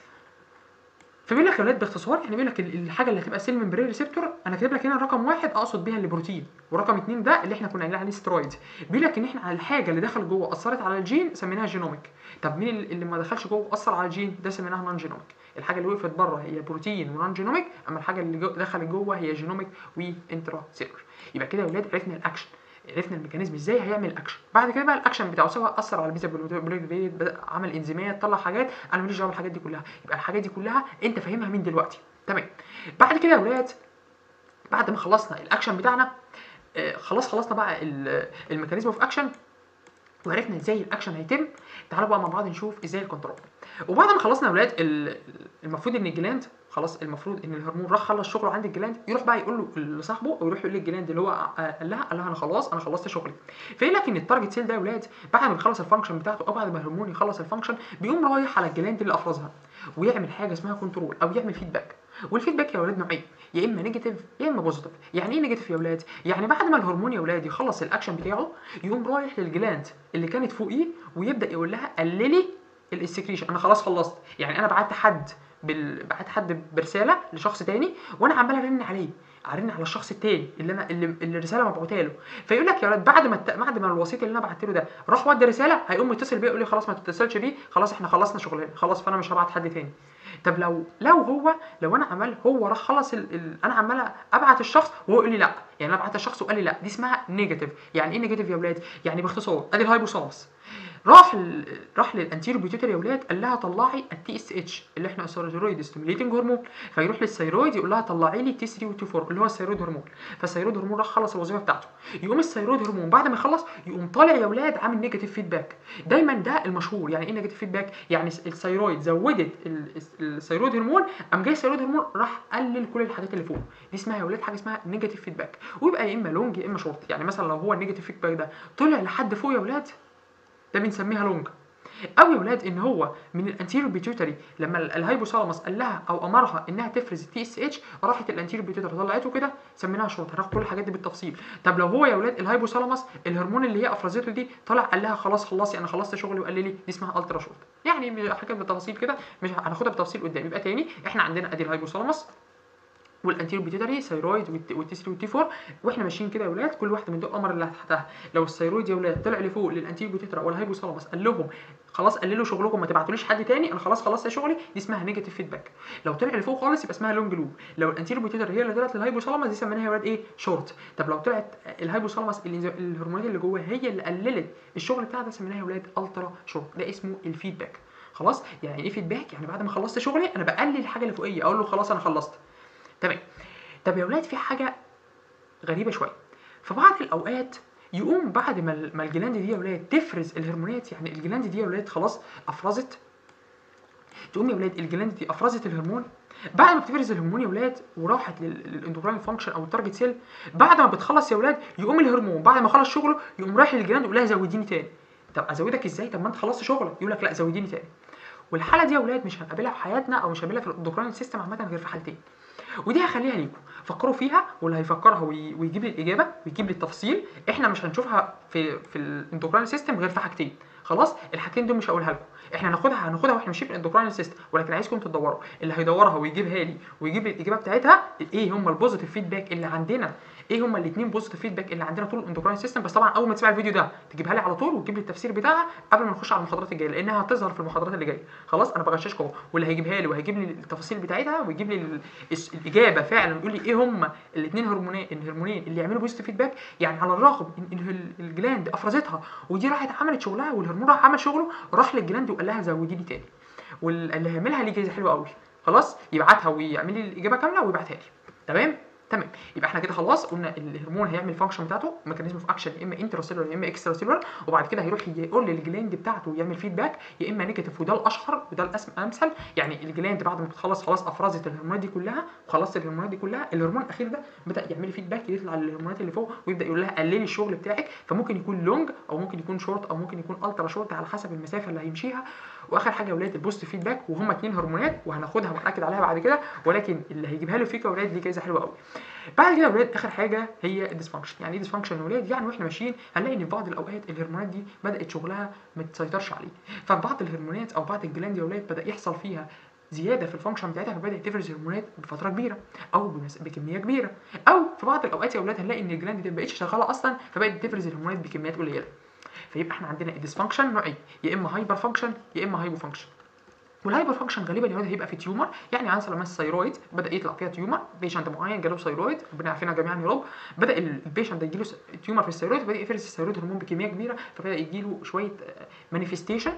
فبيقول لك يا ولاد باختصار يعني بيقول لك ال- الحاجه اللي هتبقى سيل ممبرين ريسبتور انا كاتب لك هنا رقم واحد اقصد بيها البروتين ورقم اتنين ده اللي احنا كنا قايلين عليه سترويد بيقول لك ان احنا على الحاجه اللي دخل جوه اثرت على الجين سميناها جينوميك طب مين اللي اللي ما دخلش جوه اثر على الجين ده سميناها نون جينوميك الحاجه اللي وقفت بره هي بروتين ونون جينوميك اما الحاجه اللي جو دخلت جوه هي جينوميك وانترا سيلولر يبقى كده يا ولاد عرفنا الاكشن عرفنا الميكانيزم ازاي هيعمل اكشن بعد كده بقى الاكشن بتاعه سواء اثر على البيزا بلوكريت بدا عمل انزيمات طلع حاجات انا ماليش دعوه بالحاجات دي كلها يبقى الحاجات دي كلها انت فاهمها من دلوقتي تمام بعد كده يا ولاد بعد ما خلصنا الاكشن بتاعنا آه خلاص خلصنا بقى ال- الميكانيزم اوف اكشن وعرفنا ازاي الاكشن هيتم تعالوا بقى مع بعض نشوف ازاي الكنترول وبعد ما خلصنا يا ولاد ال- المفروض ان الجلاند خلاص المفروض ان الهرمون راح خلص شغله عند الجلاند يروح بقى يقول له لصاحبه او يروح يقول للجلاند اللي هو آه، قال لها قال لها انا خلاص انا خلصت شغلي فيقول لك ان التارجت سيل ده يا ولاد بعد ما يخلص الفانكشن بتاعته او بعد ما الهرمون يخلص الفانكشن بيقوم رايح على الجلاند اللي افرزها ويعمل حاجه اسمها كنترول او يعمل فيدباك والفيدباك يا ولاد نوعين يا اما نيجاتيف يا اما بوزيتيف يعني ايه نيجاتيف يا ولاد يعني بعد ما الهرمون يا ولاد يخلص الاكشن بتاعه يقوم رايح للجلاند اللي كانت فوقيه ويبدا يقول لها قللي الاستكريشن انا خلاص خلصت يعني انا بعت حد بال... بعت حد برساله لشخص تاني وانا عمال ارن عليه ارن على الشخص التاني اللي انا اللي, اللي الرساله مبعوته له فيقول لك يا ولاد بعد ما الت... بعد ما الوسيط اللي انا بعت له ده راح ودى رساله هيقوم يتصل بيا يقول لي خلاص ما تتصلش بيه خلاص احنا خلصنا شغلنا خلاص فانا مش هبعت حد تاني طب لو لو هو لو انا عمال هو راح خلص ال... ال... انا عمال ابعت الشخص وهو يقول لي لا يعني انا بعت الشخص وقال لي لا دي اسمها نيجاتيف يعني ايه نيجاتيف يا ولاد يعني باختصار ادي الهايبوثالاموس راح ال... راح للانتيرو بيوتيتري يا ولاد قال لها طلعي التي اس اتش اللي احنا الثيرويد ستيميليتنج هرمون فيروح للثيرويد يقول لها طلعي لي تي 3 و تي 4 اللي هو الثيرويد هرمون فالثيرويد هرمون راح خلص الوظيفه بتاعته يقوم الثيرويد هرمون بعد ما يخلص يقوم طالع يا ولاد عامل نيجاتيف فيدباك دايما ده المشهور يعني ايه نيجاتيف فيدباك يعني الثيرويد زودت ال- الثيرويد هرمون قام جاي الثيرويد هرمون راح قلل كل الحاجات اللي فوق دي اسمها يا ولاد حاجه اسمها نيجاتيف فيدباك ويبقى يا اما لونج يا اما شورت يعني مثلا لو هو النيجاتيف فيدباك ده طلع لحد فوق يا ولاد ده بنسميها لونج او يا ولاد ان هو من الانتيريور بيتيوتري لما ال- الهايبوثالاموس قال لها او امرها انها تفرز التي اس اتش راحت الانتيريور بيتيوتري طلعته كده سميناها شورت هناخد كل الحاجات دي بالتفصيل طب لو هو يا ولاد الهايبوثالاموس الهرمون اللي هي افرزته دي طلع قال لها خلاص خلصي انا خلصت شغلي وقال لي دي اسمها الترا شورت يعني مش- حاجات بالتفاصيل كده مش هناخدها بالتفصيل قدام يبقى تاني احنا عندنا ادي الهايبوثالاموس والانتيريور بيتيتري ثايرويد والتي 3 والتي 4 واحنا ماشيين كده يا ولاد كل واحده من دول القمر اللي تحتها لو الثايرويد يا ولاد طلع لفوق للانتيريور بيتيترا والهايبوثالاموس قال لهم خلاص قللوا شغلكم ما تبعتوليش حد تاني انا خلاص خلصت شغلي دي اسمها نيجاتيف فيدباك لو طلع لفوق خالص يبقى اسمها لونج لوب لو الانتيريور بيتيترا هي اللي طلعت للهايبوثالاموس دي سميناها يا ولاد ايه شورت طب لو طلعت الهايبوثالاموس اللي الهرمونات اللي جوه هي اللي قللت الشغل بتاعها ده سميناها يا ولاد الترا شورت ده اسمه الفيدباك خلاص يعني ايه فيدباك يعني بعد ما خلصت شغلي انا بقلل الحاجه اللي فوقيه اقول له خلاص انا خلصت تمام طب يا ولاد في حاجه غريبه شويه في بعض الاوقات يقوم بعد ما ال- ما الجلاند دي يا ولاد تفرز الهرمونات يعني الجلاند دي يا ولاد خلاص افرزت تقوم يا ولاد الجلاند دي افرزت الهرمون بعد ما بتفرز الهرمون يا ولاد وراحت للاندوكراين فانكشن او التارجت سيل بعد ما بتخلص يا ولاد يقوم الهرمون بعد ما خلص شغله يقوم رايح للجلاند يقول لها زوديني تاني طب ازودك ازاي طب ما انت خلصت شغلك يقول لك لا زوديني تاني والحاله دي يا ولاد مش هنقابلها في حياتنا او مش هنقابلها في الاندوكراين سيستم عامه غير في حالتين ودي هخليها ليكم فكروا فيها واللي هيفكرها وي- ويجيب لي الاجابه ويجيب لي التفصيل احنا مش هنشوفها في في الاندوكراين سيستم غير في حاجتين خلاص الحاجتين دول مش هقولها لكم احنا هناخدها هناخدها واحنا ماشيين في الاندوكراين سيستم ولكن عايزكم تدوروا اللي هيدورها ويجيبها لي ويجيب لي الاجابه بتاعتها ايه هم البوزيتيف فيدباك اللي عندنا ايه هم الاثنين بوزيتيف فيدباك اللي عندنا طول الاندوكراين سيستم بس طبعا اول ما تسمع الفيديو ده تجيبها لي على طول وتجيب لي التفسير بتاعها قبل ما نخش على المحاضرات الجايه لانها هتظهر في المحاضرات اللي جايه خلاص انا بغششكم اهو واللي هيجيبها لي وهيجيب لي التفاصيل بتاعتها ويجيب لي ال- الس- الاجابه فعلا ويقول لي ايه هم الاثنين هرمونين الهرمونين اللي يعملوا بوزيتيف فيدباك يعني على الرغم ان إن ال- الجلاند افرزتها ودي راحت عملت شغلها والهرمون راح عمل شغله راح للجلاند وقال لها زوديني تاني واللي هيعملها ليه جايزه حلوه قوي خلاص يبعتها ويعمل لي الاجابه كامله ويبعتها لي تمام تمام يبقى احنا كده خلاص قلنا الهرمون هيعمل الفانكشن بتاعته ميكانيزم اوف اكشن يا اما انترا يا اما اكسترا سيلولر وبعد كده هيروح يقول للجلاند بتاعته يعمل فيدباك يا اما نيجاتيف وده الاشهر وده الامثل يعني الجلاند بعد ما بتخلص خلاص افرزت الهرمونات دي كلها وخلصت الهرمونات دي كلها الهرمون الاخير ده بدا يعمل فيدباك يطلع للهرمونات اللي فوق ويبدا يقول لها قللي الشغل بتاعك فممكن يكون لونج او ممكن يكون شورت او ممكن يكون الترا شورت على حسب المسافه اللي هيمشيها واخر حاجه يا ولاد البوست فيدباك وهم اتنين هرمونات وهناخدها وناكد عليها بعد كده ولكن اللي هيجيبها له فيك يا ولاد دي جايزه حلوه قوي بعد كده يا ولاد اخر حاجه هي الديسفانكشن يعني ايه ديسفانكشن يا ولاد يعني واحنا ماشيين هنلاقي ان في بعض الاوقات الهرمونات دي بدات شغلها ما تسيطرش عليه فبعض الهرمونات او بعض الجلاند يا ولاد بدا يحصل فيها زياده في الفانكشن بتاعتها فبدات تفرز هرمونات بفتره كبيره او بمس- بكميه كبيره او في بعض الاوقات يا ولاد هنلاقي ان الجلاند دي ما بقتش شغاله اصلا فبقت تفرز الهرمونات بكميات قليله فيبقى احنا عندنا الديسفانكشن نوعين يا اما هايبر فانكشن يا اما هايبو فانكشن والهايبر فانكشن غالبا يا ولاد هيبقى في تيومر يعني عن مثلا الثيرويد بدا يطلع فيها تيومر بيشنت معين جاله ثيرويد ربنا يعافينا جميعا يا رب بدا ال- البيشنت ده يجيله س- تيومر في الثيرويد فبدا يفرز الثيرويد هرمون بكميه كبيره فبدا يجيله شويه مانيفستيشن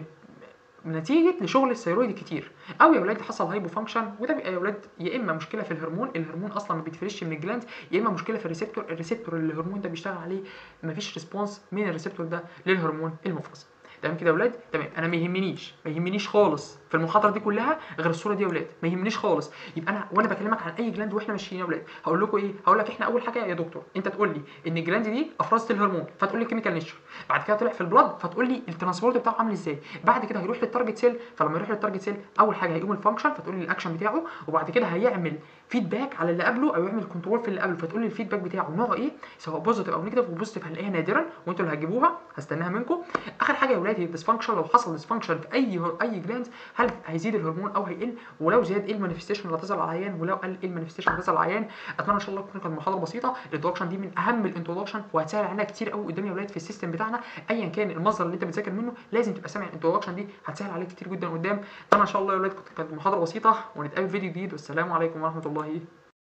نتيجه لشغل الثيرويد الكتير او يا ولاد حصل هايبو فانكشن وده بيبقى يا ولاد يا اما مشكله في الهرمون الهرمون اصلا ما بيتفرزش من الجلاند يا اما مشكله في الريسبتور الريسبتور اللي الهرمون ده بيشتغل عليه مفيش ريسبونس من الريسبتور ده للهرمون المفرز تمام كده يا ولاد تمام انا ما يهمنيش ما يهمنيش خالص في المحاضره دي كلها غير الصوره دي يا ولاد ما يهمنيش خالص يبقى انا وانا بكلمك عن اي جلاند واحنا ماشيين يا ولاد هقول لكم ايه هقول لك احنا اول حاجه يا دكتور انت تقول لي ان الجلاند دي افرزت الهرمون فتقول لي كيميكال نيتشر بعد كده طلع في البلاد فتقول لي الترانسبورت بتاعه عامل ازاي بعد كده هيروح للتارجت سيل فلما يروح للتارجت سيل اول حاجه هيقوم الفانكشن فتقول لي الاكشن بتاعه وبعد كده هيعمل فيدباك على اللي قبله او يعمل كنترول في اللي قبله فتقول لي الفيدباك بتاعه نوعه ايه سواء بوزيتيف او نيجاتيف وبوزيتيف هنلاقيها نادرا وانتوا اللي هتجيبوها هستناها منكم اخر حاجه يا ولاد هي الديسفانكشن لو حصل ديسفانكشن في اي هر... اي جلاند هل هيزيد الهرمون او هيقل ولو زاد ايه المانيفستيشن اللي هتظهر على العيان ولو قل ايه المانيفستيشن اللي هتظهر على العيان اتمنى ان شاء الله تكون كانت محاضره بسيطه الانترودكشن دي من اهم الانترودكشن وهتسهل علينا كتير قوي قدام يا ولاد في السيستم بتاعنا ايا كان المصدر اللي انت بتذاكر منه لازم تبقى سامع الانترودكشن دي هتسهل عليك كتير جدا قدام اتمنى ان شاء الله يا ولاد كانت محاضره بسيطه ونتقابل في فيديو جديد والسلام عليكم ورحمه الله